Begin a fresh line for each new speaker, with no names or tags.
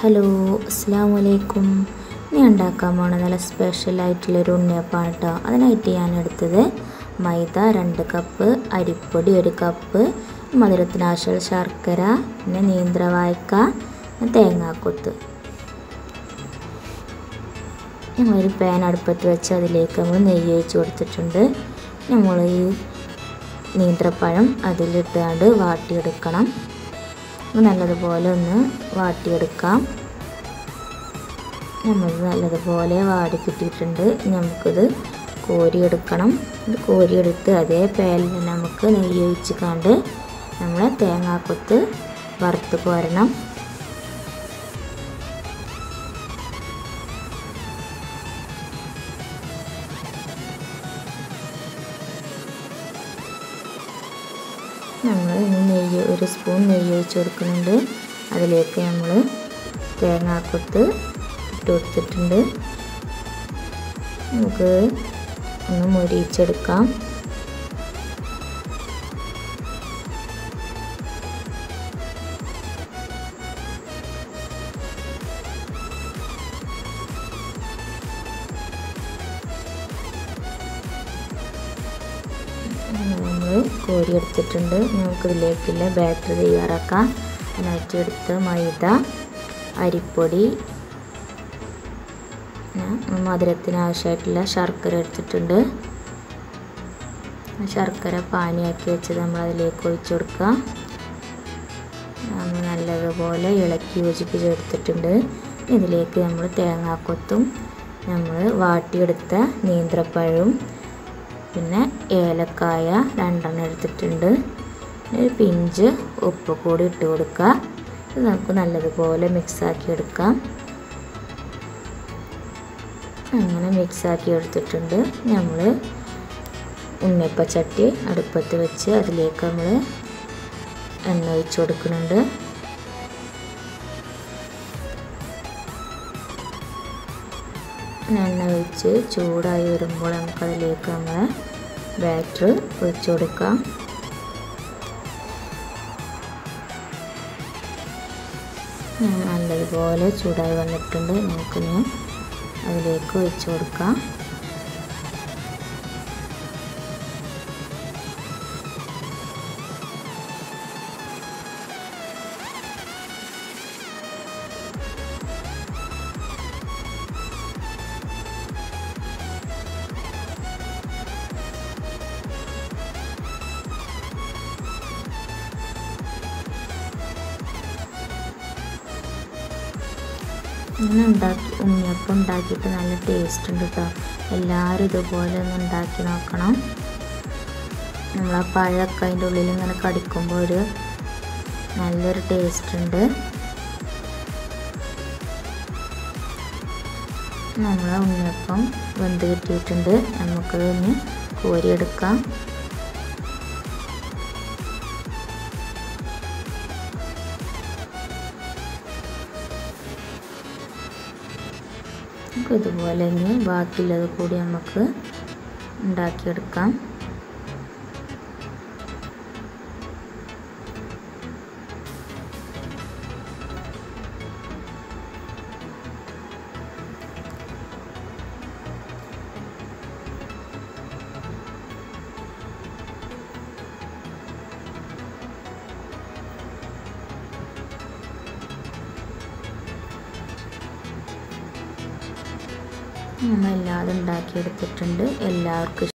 hello അസ്സാം വലൈക്കും ഞാൻ ഉണ്ടാക്കാൻ പോണ നല്ല സ്പെഷ്യലായിട്ടുള്ളൊരു ഉണ്ണിയപ്പാണ് കേട്ടോ അതിനായിട്ട് ഞാൻ എടുത്തത് മൈദ രണ്ട് കപ്പ് അരിപ്പൊടി ഒരു കപ്പ് മധുരത്തിന് ആവശ്യമുള്ള ശർക്കര പിന്നെ നീന്ത്രവായ്ക്ക തേങ്ങാക്കൊത്ത് ഞങ്ങളൊരു പാൻ അടുപ്പത്ത് വെച്ച് അതിലേക്ക് നമ്മൾ നെയ്യ് ഒഴിച്ച് കൊടുത്തിട്ടുണ്ട് നമ്മൾ ഈ നീന്ത്രപ്പഴം അതിലിട്ടാണ്ട് വാട്ടിയെടുക്കണം നല്ലതുപോലെ ഒന്ന് വാട്ടിയെടുക്കാം നമ്മൾ നല്ലതുപോലെ വാടി കിട്ടിയിട്ടുണ്ട് നമുക്കിത് കോരിയെടുക്കണം ഇത് കോരിയെടുത്ത് അതേ പാനിൽ നമുക്ക് നെയ്യ് ഒഴിച്ച് കണ്ട് നമ്മൾ തേങ്ങാക്കൊത്ത് വറുത്ത് കോരണം നമ്മൾ നെയ്യ് ഒരു സ്പൂൺ നെയ്യ് ഒഴിച്ച് കൊടുക്കുന്നുണ്ട് അതിലേക്ക് നമ്മൾ തേങ്ങാക്കൊത്ത് ഇട്ട് കൊടുത്തിട്ടുണ്ട് നമുക്ക് ഒന്ന് മുരിയിച്ചെടുക്കാം നമ്മൾ കോരിയെടുത്തിട്ടുണ്ട് നമുക്കിതിലേക്കുള്ള ബാറ്ററി തയ്യാറാക്കാം അതിനായിട്ട് എടുത്ത് മൈദ അരിപ്പൊടി മധുരത്തിന് ആവശ്യമായിട്ടുള്ള ശർക്കര എടുത്തിട്ടുണ്ട് ശർക്കര പാനിയാക്കി വെച്ചത് നമ്മൾ അതിലേക്ക് ഒഴിച്ചു കൊടുക്കുക നമ്മൾ നല്ലതുപോലെ ഇളക്കി യോജിപ്പിച്ചെടുത്തിട്ടുണ്ട് ഇതിലേക്ക് നമ്മൾ തേങ്ങാക്കൊത്തും നമ്മൾ വാട്ടിയെടുത്ത നീന്ത്രപ്പഴവും പിന്നെ ഏലക്കായ രണ്ടെണ്ണം എടുത്തിട്ടുണ്ട് ഒരു പിഞ്ച് ഉപ്പ് കൂടി ഇട്ട് കൊടുക്കുക ഇത് നമുക്ക് നല്ലതുപോലെ മിക്സാക്കി എടുക്കാം അങ്ങനെ മിക്സാക്കി എടുത്തിട്ടുണ്ട് നമ്മൾ ഉണ്ണിയപ്പച്ചട്ടി അടുപ്പത്ത് വെച്ച് അതിലേക്ക് നമ്മൾ എണ്ണ ഒഴിച്ച് കൊടുക്കുന്നുണ്ട് എണ്ണ ഒഴിച്ച് ചൂടായി വരുമ്പോൾ നമുക്കതിലേക്ക് നമ്മൾ ബാറ്റർ ഒഴിച്ചു കൊടുക്കാം നല്ലതുപോലെ ചൂടായി വന്നിട്ടുണ്ട് നമുക്കിനി അതിലേക്ക് ഒഴിച്ചു കൊടുക്കാം ഇങ്ങനെ ഉണ്ടാക്കി ഉണ്ണിയപ്പം ഉണ്ടാക്കിയിട്ട് നല്ല ടേസ്റ്റ് ഉണ്ട് കേട്ടോ എല്ലാവരും ഇതുപോലെ ഒന്ന് ഉണ്ടാക്കി നോക്കണം നമ്മൾ ആ പഴമൊക്കെ അതിൻ്റെ ഉള്ളിൽ ഇങ്ങനെ കടിക്കുമ്പോൾ ഒരു നല്ലൊരു ടേസ്റ്റ് ഉണ്ട് നമ്മളെ ഉണ്ണിയപ്പം വെന്ത് കിട്ടിയിട്ടുണ്ട് നമുക്കത് ഇനി കോരിയെടുക്കാം നമുക്ക് ഇതുപോലെ ഇനി ബാക്കിയുള്ളത് കൂടി നമുക്ക് ഉണ്ടാക്കിയെടുക്കാം നമ്മളെല്ലാതും ഉണ്ടാക്കിയെടുത്തിട്ടുണ്ട് എല്ലാവർക്കും